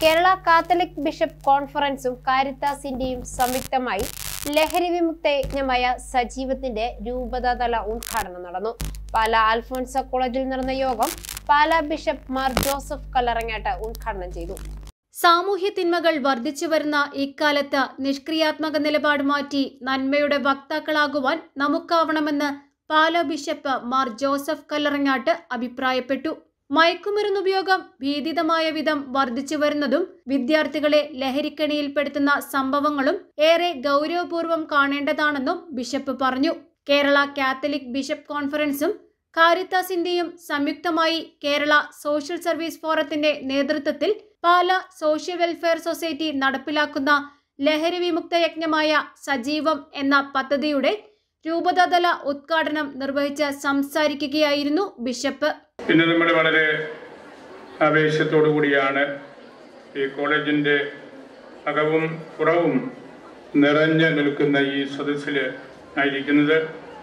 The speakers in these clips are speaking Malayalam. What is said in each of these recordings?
കേരള കാത്തലിക് ബിഷപ്പ് കോൺഫറൻസും കാരിത്താസിന്റെയും സംയുക്തമായി ലഹരി വിമുക്ത യജ്ഞമായ സജീവത്തിന്റെ രൂപതാതല ഉദ്ഘാടനം നടന്നു പാല അൽഫോൻസ കോളേജിൽ നടന്ന യോഗം പാല ബിഷപ്പ് മാർ ജോസഫ് കല്ലറങ്ങാട്ട് ഉദ്ഘാടനം ചെയ്തു സാമൂഹ്യ തിന്മകൾ വർദ്ധിച്ചു വരുന്ന ഇക്കാലത്ത് നിഷ്ക്രിയാത്മക നിലപാട് മാറ്റി നന്മയുടെ വക്താക്കളാകുവാൻ നമുക്കാവണമെന്ന് പാല ബിഷപ്പ് മാർ ജോസഫ് കല്ലറങ്ങാട്ട് അഭിപ്രായപ്പെട്ടു മയക്കുമരുന്ന് ഉപയോഗം ഭീതിതമായ വിധം വർദ്ധിച്ചു വരുന്നതും വിദ്യാർത്ഥികളെ ലഹരിക്കണിയിൽപ്പെടുത്തുന്ന സംഭവങ്ങളും ഏറെ ഗൗരവപൂർവ്വം കാണേണ്ടതാണെന്നും ബിഷപ്പ് പറഞ്ഞു കേരള കാത്തലിക് ബിഷപ്പ് കോൺഫറൻസും കാരിത്താസിന്റെയും സംയുക്തമായി കേരള സോഷ്യൽ സർവീസ് ഫോറത്തിന്റെ നേതൃത്വത്തിൽ പാല സോഷ്യൽ വെൽഫെയർ സൊസൈറ്റി നടപ്പിലാക്കുന്ന ലഹരി വിമുക്ത യജ്ഞമായ സജീവം എന്ന പദ്ധതിയുടെ രൂപതാതല ഉദ്ഘാടനം നിർവഹിച്ച് സംസാരിക്കുകയായിരുന്നു ബിഷപ്പ് ഇന്ന് നമ്മൾ വളരെ ആവേശത്തോടു കൂടിയാണ് ഈ കോളേജിൻ്റെ അകവും പുറവും നിറഞ്ഞു നിൽക്കുന്ന ഈ സദസ്സിൽ ആയിരിക്കുന്നത്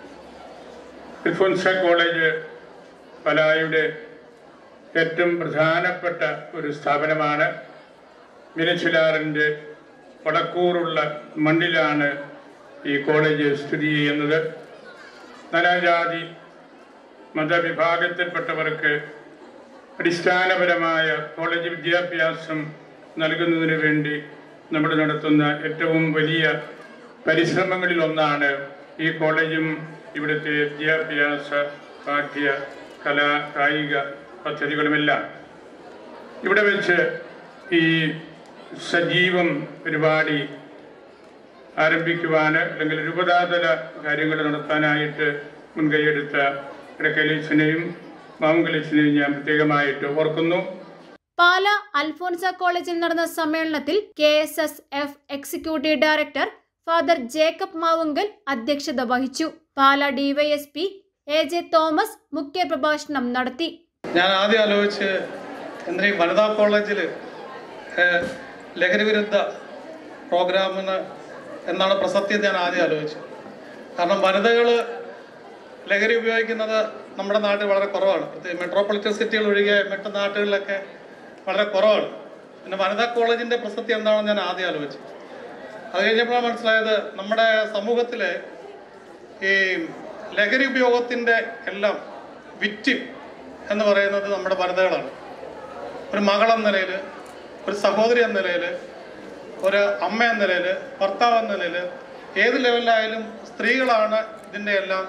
അൽഫോൻസ കോളേജ് പലായുടെ ഏറ്റവും പ്രധാനപ്പെട്ട ഒരു സ്ഥാപനമാണ് മിനച്ചിലാറിൻ്റെ വടക്കൂറുള്ള മണ്ണിലാണ് ഈ കോളേജ് സ്ഥിതി ചെയ്യുന്നത് നാനാജാതി മതവിഭാഗത്തിൽപ്പെട്ടവർക്ക് അടിസ്ഥാനപരമായ കോളേജ് വിദ്യാഭ്യാസം നൽകുന്നതിന് വേണ്ടി നമ്മൾ നടത്തുന്ന ഏറ്റവും വലിയ പരിശ്രമങ്ങളിലൊന്നാണ് ഈ കോളേജും ഇവിടുത്തെ വിദ്യാഭ്യാസ പാഠ്യ കലാ കായിക പദ്ധതികളുമെല്ലാം ഇവിടെ വെച്ച് ഈ സജീവം പരിപാടി ആരംഭിക്കുവാൻ അല്ലെങ്കിൽ രൂപതാതല കാര്യങ്ങൾ നടത്താനായിട്ട് മുൻകൈയെടുത്ത ഇടക്കലീസിനെയും മാമുങ്കലീസിനെയും ഞാൻ പ്രത്യേകമായിട്ട് ഓർക്കുന്നു പാല അൽഫോൻസ കോളേജിൽ നടന്ന സമ്മേളനത്തിൽ K S S F executive director father Jacob Mavunkal അധ്യക്ഷത വഹിച്ചു Pala DYSP A J Thomas മുഖ്യപ്രഭാഷണം നടത്തി ഞാൻ ആദ്യം ആലോചിച്ച് എന്തിനാ ഈ വനിതാ കോളേജിൽ ലഹരി വിരുദ്ധ പ്രോഗ്രാമിന് എന്നാണ് പ്രസക്തി എന്ന് ഞാൻ ആദ്യം ആലോചിച്ചു കാരണം വനിതകൾ ലഹരി ഉപയോഗിക്കുന്നത് നമ്മുടെ നാട്ടിൽ വളരെ കുറവാണ് പ്രത്യേകിച്ച് മെട്രോപൊളിറ്റൻ സിറ്റികൾ ഒഴികെ മറ്റു നാട്ടുകളിലൊക്കെ വളരെ കുറവാണ് പിന്നെ വനിതാ കോളേജിൻ്റെ പ്രസക്തി എന്താണെന്ന് ഞാൻ ആദ്യം ആലോചിച്ചു അത് കഴിഞ്ഞപ്പോഴാണ് മനസ്സിലായത് നമ്മുടെ സമൂഹത്തിലെ ഈ ലഹരി ഉപയോഗത്തിൻ്റെ എല്ലാം വിറ്റിം എന്ന് പറയുന്നത് നമ്മുടെ വനിതകളാണ് ഒരു മകളെന്ന നിലയിൽ ഒരു സഹോദരി എന്ന നിലയിൽ ഒരു അമ്മ എന്ന നിലയിൽ ഭർത്താവ് എന്ന നിലയിൽ ഏത് ലെവലിലായാലും സ്ത്രീകളാണ് ഇതിൻ്റെ എല്ലാം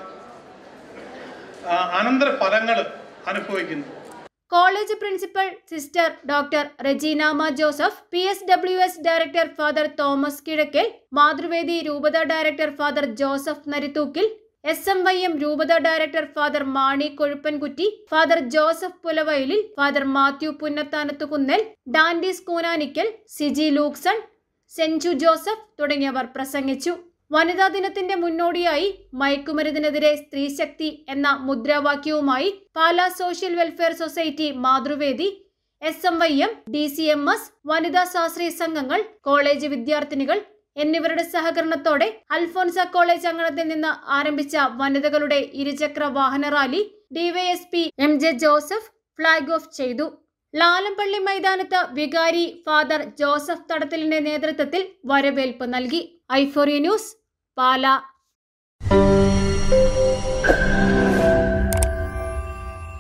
ആ, അനന്തര ഫലങ്ങൾ അനുഭവിക്കുന്നത് college principal sister doctor Reginamma Joseph P S W S director father Thomas Kizhakkal മാതൃവേദി രൂപത director father Joseph Narithookkil S M Y M രൂപത director father Mani Kozhuppankutty father Joseph Pulavayalil father Mathew Punnathanath Kunnal Dandees Koonanikkal Siji Luckson Senju Joseph തുടങ്ങിയവർ പ്രസംഗിച്ചു വനിതാ ദിനത്തിന്റെ മുന്നോടിയായി മയക്കുമരുന്നിനെതിരെ സ്ത്രീശക്തി എന്ന മുദ്രാവാക്യവുമായി പാലാ സോഷ്യൽ വെൽഫെയർ സൊസൈറ്റി മാതൃവേദി S M Y M D C M S വനിതാ ശാസ്ത്രീയ സംഘങ്ങൾ കോളേജ് വിദ്യാർത്ഥിനികൾ എന്നിവരുടെ സഹകരണത്തോടെ അൽഫോൻസ കോളേജ് അങ്കണത്തിൽ നിന്ന് ആരംഭിച്ച വനിതകളുടെ ഇരുചക്ര വാഹന rally DYSP M J Joseph flag off ചെയ്തു ലാലംപള്ളി മൈതാനത്ത് വികാരി ഫാദർ ജോസഫ് തടത്തലിന്റെ നേതൃത്വത്തിൽ വരവേൽപ്പ് നൽകി ഐഫോറി ന്യൂസ് പാല